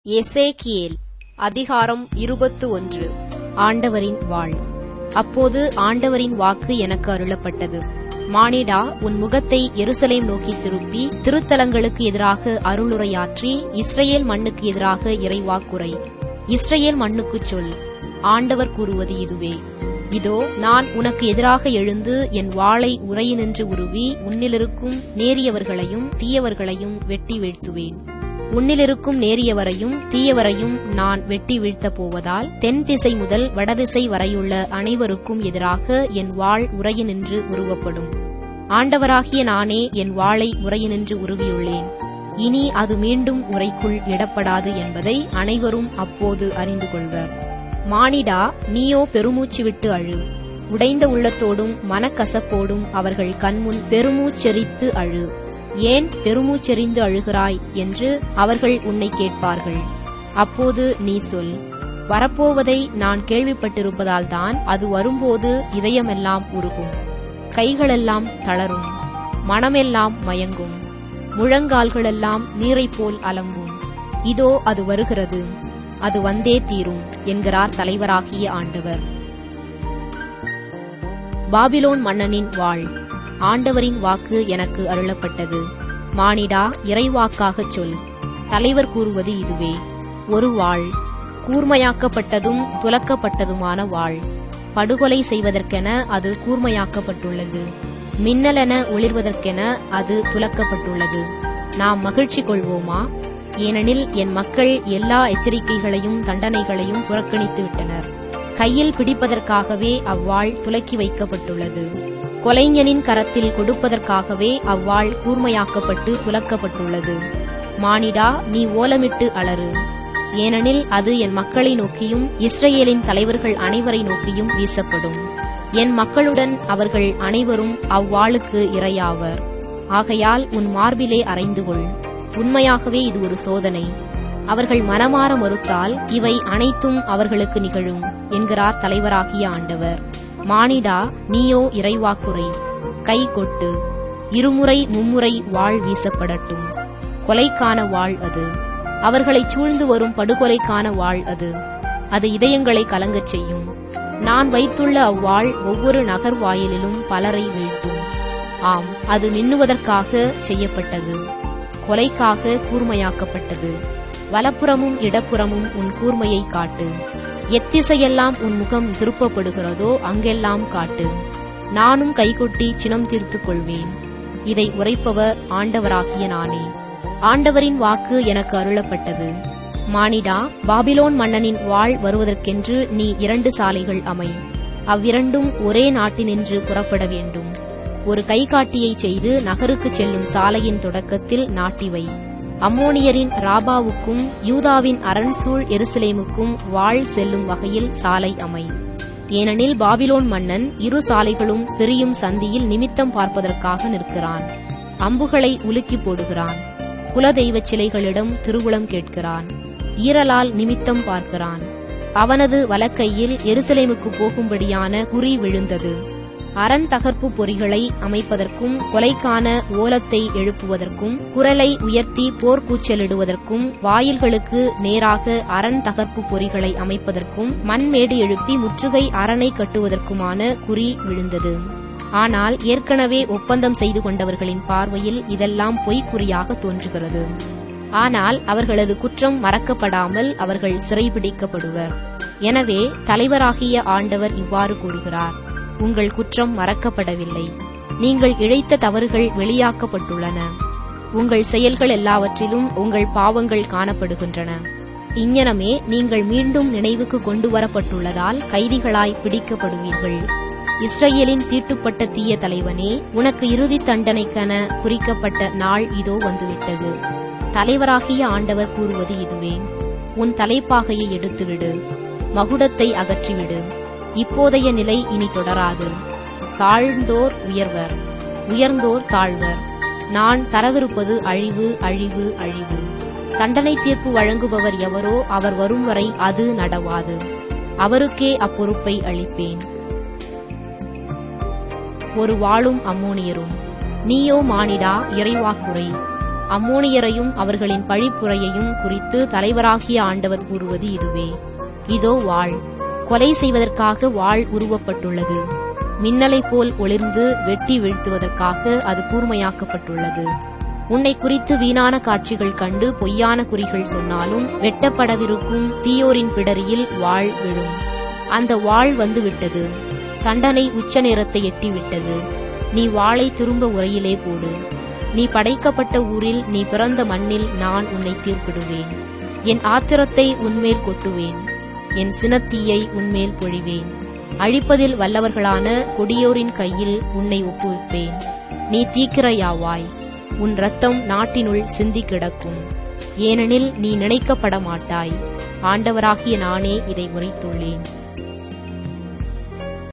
எசேக்கியேல் அதிகாரம் இருபத்து ஒன்று ஆண்டவரின் வாழ் அப்போது ஆண்டவரின் வாக்கு எனக்கு அருளப்பட்டது மானிடா உன் முகத்தை எருசலேம் நோக்கி திருப்பி திருத்தலங்களுக்கு எதிராக அருளுரையாற்றி இஸ்ரேல் மண்ணுக்கு எதிராக இறைவாக்குரை இஸ்ரேல் மண்ணுக்குச் சொல் ஆண்டவர் கூறுவது இதுவே இதோ நான் உனக்கு எதிராக எழுந்து என் வாளை உரையினின்று உருவி உன்னிலிருக்கும் நேரியவர்களையும் தீயவர்களையும் வெட்டி வீழ்த்துவேன் உன்னிலிருக்கும் நேரியவரையும் தீயவரையும் நான் வெட்டி வீழ்த்தப் போவதால் தென் திசை முதல் வடதிசை வரையுள்ள அனைவருக்கும் எதிராக என் வாள் உரையினின்று உருவப்படும் ஆண்டவராகிய நானே என் வாளை உரையினின்று உருவியுள்ளேன் இனி அது மீண்டும் உரைக்குள் இடப்படாது என்பதை அனைவரும் அப்போது அறிந்து கொள்வர் மானிடா நீயோ பெருமூச்சு விட்டு அழு உடைந்த உள்ளத்தோடும் மனக்கசப்போடும் அவர்கள் கண்முன் பெருமூச்செரித்து அழு ஏன் பெருமூச்செறிந்து அழுகிறாய் என்று அவர்கள் உன்னை கேட்பார்கள் அப்போது நீ சொல் வரப்போவதை நான் கேள்விப்பட்டிருப்பதால்தான் அது வரும்போது இதயமெல்லாம் உருகும் கைகளெல்லாம் தளரும் மனமெல்லாம் மயங்கும் முழங்கால்களெல்லாம் நீரைப் போல் அலம்பும் இதோ அது வருகிறது அது வந்தே தீரும் என்கிறார் தலைவராகிய ஆண்டவர் பாபிலோன் மன்னனின் வாழ் ஆண்டவரின் வாக்கு எனக்கு அருளப்பட்டது மானிடா இறைவாக்காகச் சொல் தலைவர் கூறுவது இதுவே ஒரு வாழ் கூர்மையாக்கப்பட்டதும் துலக்கப்பட்டதுமான வாழ் படுகொலை செய்வதற்கென அது கூர்மையாக்கப்பட்டுள்ளது மின்னலென ஒளிர்வதற்கென அது துலக்கப்பட்டுள்ளது நாம் மகிழ்ச்சி கொள்வோமா ஏனெனில் என் மக்கள் எல்லா எச்சரிக்கைகளையும் தண்டனைகளையும் புறக்கணித்து விட்டனர் கையில் பிடிப்பதற்காகவே அவ்வாள் துலக்கி வைக்கப்பட்டுள்ளது கொலைஞனின் கரத்தில் கொடுப்பதற்காகவே அவ்வாள் கூர்மையாக்கப்பட்டு துலக்கப்பட்டுள்ளது மானிடா நீ ஓலமிட்டு அலறு ஏனெனில் அது என் மக்களை நோக்கியும் இஸ்ரேலின் தலைவர்கள் அனைவரை நோக்கியும் வீசப்படும் என் மக்களுடன் அவர்கள் அனைவரும் அவ்வாளுக்கு இரையாவர் ஆகையால் உன் மார்பிலே அறைந்து கொள் உண்மையாகவே இது ஒரு சோதனை அவர்கள் மனமாற மறுத்தால் இவை அனைத்தும் அவர்களுக்கு நிகழும் என்கிறார் தலைவராகிய ஆண்டவர் மானிடா நீயோ இறைவாக்குரை கை கொட்டு இருமுறை மும்முறை வாழ் வீசப்படட்டும் கொலைக்கான வாழ் அது அவர்களைச் சூழ்ந்து வரும் படுகொலைக்கான வாழ் அது அது இதயங்களை கலங்கச் செய்யும் நான் வைத்துள்ள அவ்வாள் ஒவ்வொரு நகர் வாயிலிலும் பலரை வீழ்த்தும் ஆம் அது மின்னுவதற்காக செய்யப்பட்டது கொலைக்காக கூர்மையாக்கப்பட்டது வலப்புறமும் இடப்புறமும் உன் கூர்மையை காட்டு எத்திசையெல்லாம் உன் முகம் திருப்பப்படுகிறதோ அங்கெல்லாம் காட்டு நானும் கைகொட்டி சினம் தீர்த்துக் கொள்வேன் இதை உரைப்பவர் ஆண்டவராகிய நானே ஆண்டவரின் வாக்கு எனக்கு அருளப்பட்டது மானிடா பாபிலோன் மன்னனின் வாழ் வருவதற்கென்று நீ இரண்டு சாலைகள் அமை அவ்விரண்டும் ஒரே நாட்டினின்று புறப்பட வேண்டும் ஒரு கைகாட்டியை செய்து நகருக்குச் செல்லும் சாலையின் தொடக்கத்தில் நாட்டிவை அம்மோனியரின் ராபாவுக்கும் யூதாவின் அரண்சூழ் எருசலேமுக்கும் வாழ் செல்லும் வகையில் சாலை அமை ஏனெனில் பாபிலோன் மன்னன் இரு சாலைகளும் பிரியும் சந்தியில் நிமித்தம் பார்ப்பதற்காக நிற்கிறான் அம்புகளை உலுக்கி போடுகிறான் குலதெய்வச் சிலைகளிடம் திருவுளம் கேட்கிறான் ஈரலால் நிமித்தம் பார்க்கிறான் அவனது வலக்கையில் எருசலேமுக்கு போகும்படியான குறி விழுந்தது அரண் தகர்ப்பு பொறிகளை அமைப்பதற்கும் கொலைக்கான ஓலத்தை எழுப்புவதற்கும் குரலை உயர்த்தி போர்க்கூச்சலிடுவதற்கும் வாயில்களுக்கு நேராக அரண் தகர்ப்பு பொறிகளை அமைப்பதற்கும் மண்மேடு எழுப்பி முற்றுகை அரணை கட்டுவதற்குமான குறி விழுந்தது ஆனால் ஏற்கனவே ஒப்பந்தம் செய்து கொண்டவர்களின் பார்வையில் இதெல்லாம் பொய்க்குறியாக தோன்றுகிறது ஆனால் அவர்களது குற்றம் மறக்கப்படாமல் அவர்கள் சிறைபிடிக்கப்படுவர் எனவே தலைவராகிய ஆண்டவர் இவ்வாறு கூறுகிறார் உங்கள் குற்றம் மறக்கப்படவில்லை நீங்கள் இழைத்த தவறுகள் வெளியாக்கப்பட்டுள்ளன உங்கள் செயல்கள் எல்லாவற்றிலும் உங்கள் பாவங்கள் காணப்படுகின்றன இங்ஙனமே நீங்கள் மீண்டும் நினைவுக்கு கொண்டு வரப்பட்டுள்ளதால் கைதிகளாய் பிடிக்கப்படுவீர்கள் இஸ்ரேலின் தீட்டுப்பட்ட தீய தலைவனே உனக்கு இறுதி தண்டனைக்கென குறிக்கப்பட்ட நாள் இதோ வந்துவிட்டது தலைவராகிய ஆண்டவர் கூறுவது இதுவே உன் தலைப்பாகையை எடுத்துவிடு மகுடத்தை அகற்றிவிடு இப்போதைய நிலை இனி தொடராது தாழ்ந்தோர் உயர்வர் உயர்ந்தோர் தாழ்வர் நான் தரவிருப்பது அழிவு அழிவு அழிவு தண்டனை தீர்ப்பு வழங்குபவர் எவரோ அவர் வரும் வரை அது நடவாது அவருக்கே அப்பொறுப்பை அளிப்பேன் ஒரு வாளும் அம்மோனியரும் நீயோ மானிடா இறைவாக்குரை அம்மோனியரையும் அவர்களின் பழிப்புரையையும் குறித்து தலைவராகிய ஆண்டவர் கூறுவது இதுவே இதோ வாள் கொலை செய்வதற்காக வாள் உருவப்பட்டுள்ளது மின்னலைப் போல் ஒளிர்ந்து வெட்டி வீழ்த்துவதற்காக அது கூர்மையாக்கப்பட்டுள்ளது உன்னை குறித்து வீணான காட்சிகள் கண்டு பொய்யான குறிகள் சொன்னாலும் வெட்டப்படவிருக்கும் தீயோரின் பிடரியில் வாள் விழும் அந்த வாள் வந்து விட்டது தண்டனை உச்ச நேரத்தை எட்டிவிட்டது நீ வாளை திரும்ப உரையிலே போடு நீ படைக்கப்பட்ட ஊரில் நீ பிறந்த மண்ணில் நான் உன்னை தீர்ப்பிடுவேன் என் ஆத்திரத்தை உன்மேல் கொட்டுவேன் என் சினத்தீயை உன்மேல் பொழிவேன் அழிப்பதில் வல்லவர்களான கொடியோரின் கையில் உன்னை ஒப்புவிப்பேன் நீ தீக்கிரையாவாய் உன் ரத்தம் நாட்டினுள் சிந்தி கிடக்கும் ஏனெனில் நீ நினைக்கப்பட மாட்டாய் ஆண்டவராகிய நானே இதை உரைத்துள்ளேன்